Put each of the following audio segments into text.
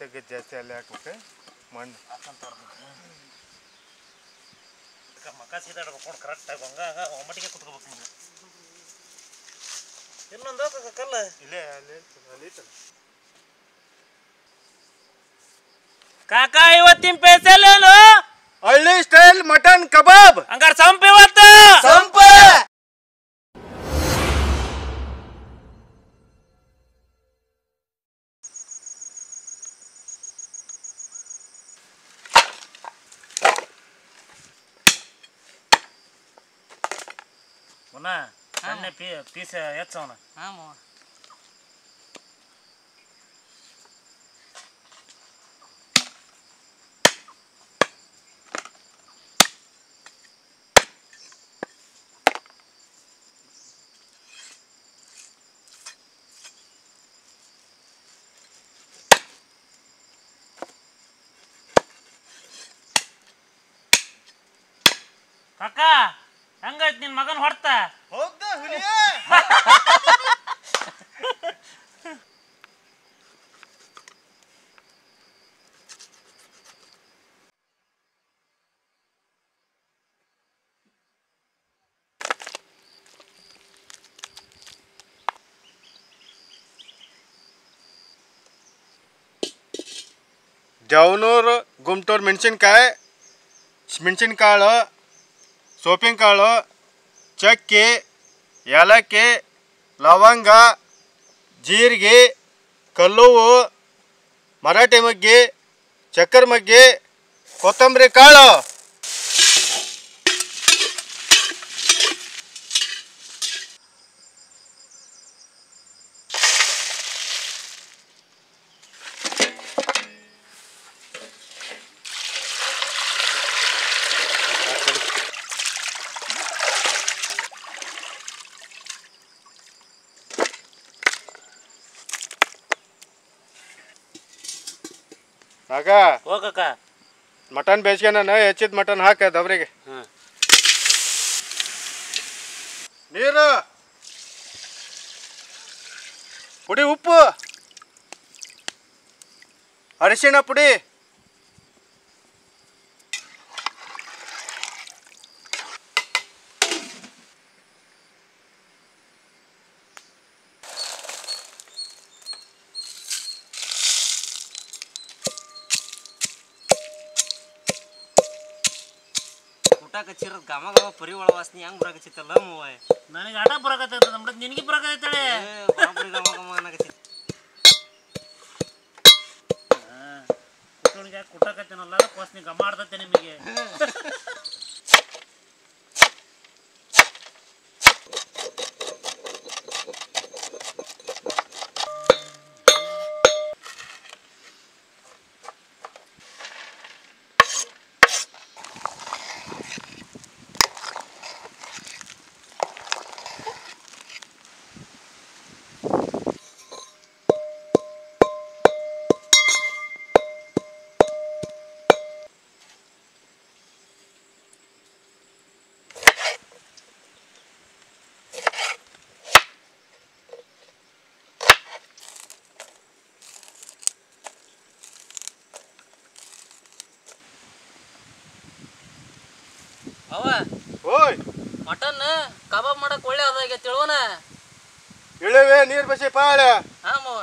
ತೆಗೆ ಜಾಸ್ತಿ ಅಲ್ಲಿ ಹಾಕ್ಬೇಕು ಮಣ್ಣು ಮಕ ಸೀದಾಡ್ಬೇಕು ನೋಡಿ ಕರೆಕ್ಟಾಗಿ ಹಂಗ ಒಮ್ಮಟಿಗೆ ಕುತ್ಕೋಬೇಕು ನೀವು ಇನ್ನೊಂದು ಕ- ಕಲ್ಲ ಇಲ್ಲೇ ಅಲ್ಲಿ ಐತಲ್ಲ, ಅಲ್ಲಿ ಐತಲ್ಲ. ಕಾಕ ಇವತ್ತಿನ ಪೈಸಲ್ ಏನು ಹಳ್ಳಿ ಸ್ಟೈಲ್ ಮಟನ್ ಕಬಾಬ್ ಹಂಗಾರ ಸಂಪ್ ಇವತ್ತು ಸಂಪ ಮುನ್ನ ಸಣ್ಣ ಪೀ ಪೀಸ್ ಹೆಚ್ಚವನ ಹಾಂ ಕಾಕ ಹೆಂಗೈತ್ ನಿನ್ ಮಗನ್ ಹೊಡ್ತ ಹೌದಾ ಹುಲಿಯ ಜವನೂರು ಗುಂಟೂರು ಮೆಣಸಿನ್ಕಾಯಿ ಮೆಣಸಿನ್ಕಾಳು ಸೋಪಿನ ಕಾಳು ಚಕ್ಕಿ ಏಲಕ್ಕಿ ಲವಂಗ ಜೀರಿಗೆ ಕಲ್ಲುವು ಮರಾಠಿ ಮಗ್ಗಿ ಚಕ್ಕರ್ ಮಗ್ಗಿ ಕೊತ್ತಂಬರಿ ಕಾಳು ಆಗ ಹೋಗಕ್ಕ ಮಟನ್ ಬೇಯಿಸ್ಕೊಂಡ ಹೆಚ್ಚಿದ ಮಟನ್ ಹಾಕ ದಬ್ರಿಗೆ ಹ್ಮ್. ನೀರು ಪುಡಿ ಉಪ್ಪು ಅರಿಶಿಣ ಪುಡಿ ಊಟ ಕಚ್ಚಿರೋದು ಘಮ ಘಮ ಪರಿ ಒಳ ವಾಸನೆ ಹೆಂಗ್ ಬರಾಕತ್ತಿತ್ತಲ್ಲ ಮೂವ ನನಗೆ ಆಟ ಬರಕತ್ತೈತ ನಮ್ದು ನಿನಗೆ ಬರಕತ್ತೈತಾಳೆ ಬರಾಬರಿ ಘಮ ಘಮ ಅನ್ನಕತ್ತಿ ಕುಟ್ಟೋಳಿಗೆ ಕುಟ್ಟಕತ್ತೇನಲ್ಲ ವಾಸನೆ ಗಮ ಆಡ್ತೈತೆ ನಿಮಗೆ ಅವ ಓಯ್ ಮಟನ್ ಕಬಾಬ್ ಮಾಡಕ್ ಒಳ್ಳೆ ಅದಾಗೆ ತಿಳುವನ ಇಳಿವೆ ನೀರು ಬಸಿ ಪಾಳೆ ಹಾ ಮಾವ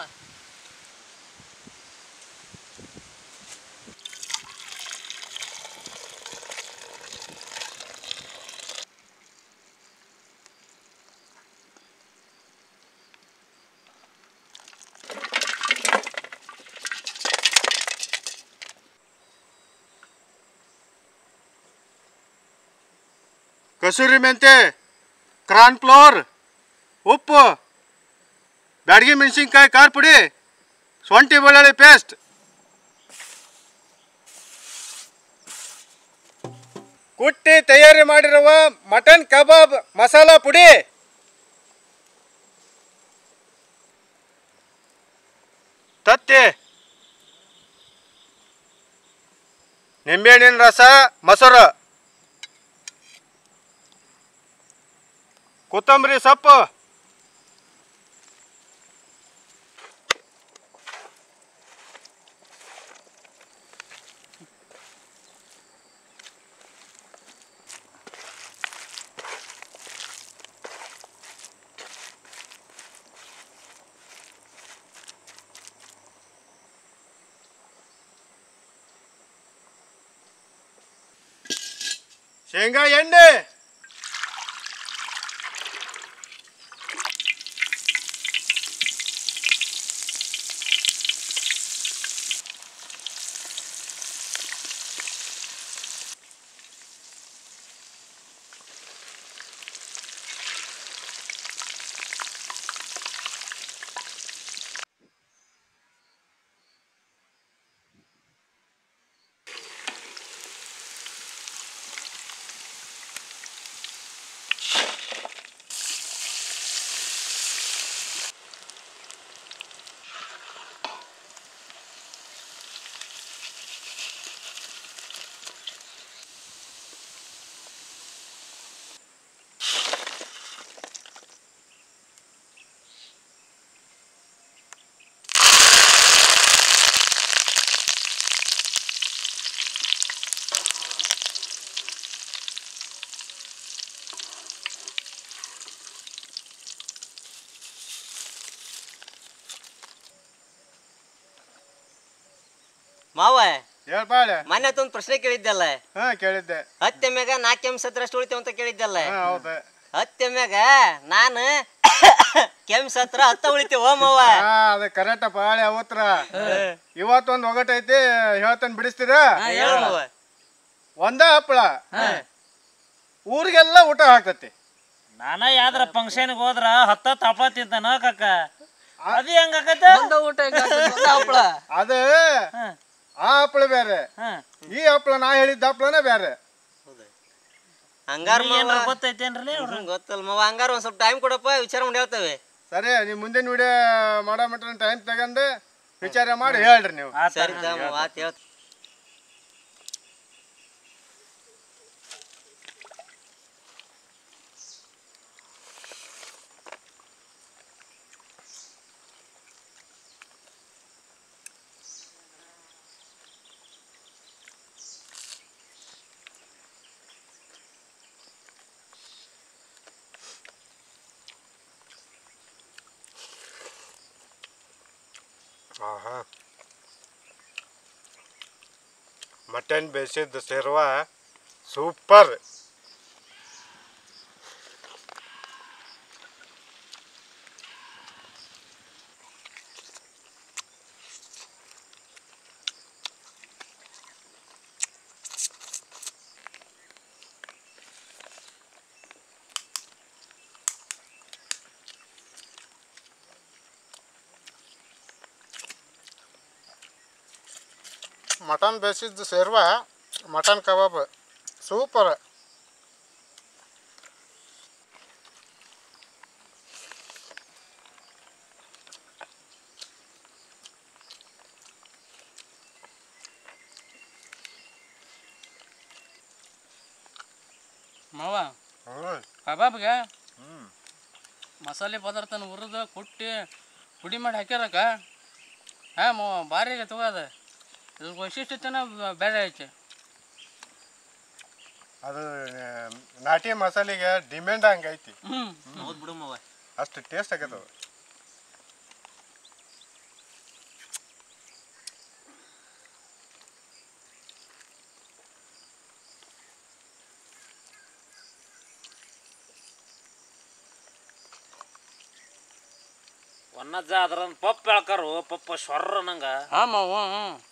ಕಸೂರಿ ಮೆಂತೆ ಕ್ರಾನ್ ಫ್ಲೋರ್ ಉಪ್ಪು ಬ್ಯಾಡಗಿ ಮೆಣಸಿನ್ಕಾಯಿ ಖಾರ ಪುಡಿ ಶುಂಠಿ ಬೆಳ್ಳುಳ್ಳಿ ಪೇಸ್ಟ್ ಕುಟ್ಟಿ ತಯಾರಿ ಮಾಡಿರುವ ಮಟನ್ ಕಬಾಬ್ ಮಸಾಲ ಪುಡಿ ತತ್ತಿ ನಿಂಬೆಹಣ್ಣಿನ ರಸ ಮೊಸರು ಕೊತ್ತಂಬರಿ ಸೊಪ್ಪು ಶೇಂಗಾ ಎಣ್ಣೆ ಮಾವ ಹೇಳ್ಪಾಳೆ ಮೊನ್ನೆ ಒಂದು ಪ್ರಶ್ನೆ ಕೇಳಿದ್ದಲ್ಲ ಹಾ ಕೇಳಿದ್ದೆ ಹತ್ತೆ ಮ್ಯಾಗ ನಾಲ್ಕು ಕೆಮ್ಮು ಸತ್ರ ಅಷ್ಟು ಉಳಿತೇವ ಅಂತ ಕೇಳಿದ್ದಲ್ಲ ಹಾ ಹೌದು ಹತ್ತೆ ಮ್ಯಾಗ ನಾನು ಕೆಮ್ಮು ಸತ್ರ ಹತ್ತ ಉಳಿತೇವ ಮಾವ ಹಾ ಅದು ಕರೆಕ್ಟ್ ಪಾಳೆ ಅವತ್ರ ಇವತ್ತೊಂದು ಒಗಟೈತಿ ಹೇಳ್ತಾನೆ ಬಿಡಿಸ್ತೀರಾ ಹೇಳು ಮಾವ ಒಂದ ಹಪ್ಪಳ ಊರಿಗೆಲ್ಲ ಊಟ ಹಾಕ್ತತಿ ನಾನ ಯಾವ್ದಾರ ಫಂಕ್ಷನ್ಗೆ ಹೋದ್ರ ಹತ್ತ ತಪ್ಪ ತಿಂತಾನ ಕಾಕ ಅದು ಹೆಂಗ ಆಕತ್ತ ಒಂದ ಊಟ ಹೆಂಗಾಗ್ತದೆ? ಹಪ್ಪಳ ಅದು ಆ ಹಪ್ಪಳ ಬೇರೆ ಈ ಹಪ್ಪಳ ನಾ ಹೇಳಿದ್ದ ಹಪ್ಪಳನೇ ಬೇರೆ ಹಂಗಾರ ಏನ್ರ ಮಾವ ಗೊತ್ತೈತೇನ್ರಿ ಹ್ಮ್, ಗೊತ್ತಲ್ಲ ಮಾವ ಹಂಗಾರ ಒಂದ್ ಸ್ವಲ್ಪ ಟೈಮ್ ಕೊಡಪ್ಪ ವಿಚಾರ ಮಾಡಿ ಹೇಳ್ತೇವೆ ಸರಿ ನೀವು ಮುಂದಿನ ವಿಡಿಯೋ ಮಾಡೋ ಮಟ್ಟ ಟೈಮ್ ತಗೊಂಡು ವಿಚಾರ ಮಾಡಿ ಹೇಳ್ರಿ ನೀವು ಸರಿ ತಾ ಮಾವ ಆತ್ ಹೇಳ್ತ ಆಹಾ ಮಟನ್ ಬೇಯಿಸಿದ್ದು ಸೇರುವ ಸೂಪರ್ ಮಟನ್ ಬೇಯಿಸಿದ್ದು ಸೇರುವ ಮಟನ್ ಕಬಾಬ್ ಸೂಪರ್ ಮಾವ ಕಬಾಬ್ಗೆ ಮಸಾಲೆ ಪದಾರ್ಥನ ಹುರಿದು ಕುಟ್ಟಿ ಪುಡಿ ಮಾಡಿ ಹಾಕ್ಯಾರಕ್ಕ ಹಾಂ ಮಾವ ಭಾರಿ ತಗೋ ಅದ ಇದ್ರ ವೈಶಿಷ್ಟ್ಯತೆನ ಬೇರೆ ಐತೆ ಅದು ಆ, ನಾಟಿ ಮಸಾಲೆಗೆ ಡಿಮ್ಯಾಂಡ್ ಹಂಗೈತಿ ಹ್ಞೂ ಹೌದ್ ಬಿಡು ಮಾವ ಅಷ್ಟು ಟೇಸ್ಟ್ ಆಗತ್ತವ ಒನ್ನಜ್ಜ ಅದ್ರ ಪಪ್ಪ ಹೇಳ್ಕಾರು ಪಪ್ಪ ಶೊರ್ರ ನಂಗ ಹಾಂ ಮಾವ ಹ್ಞೂ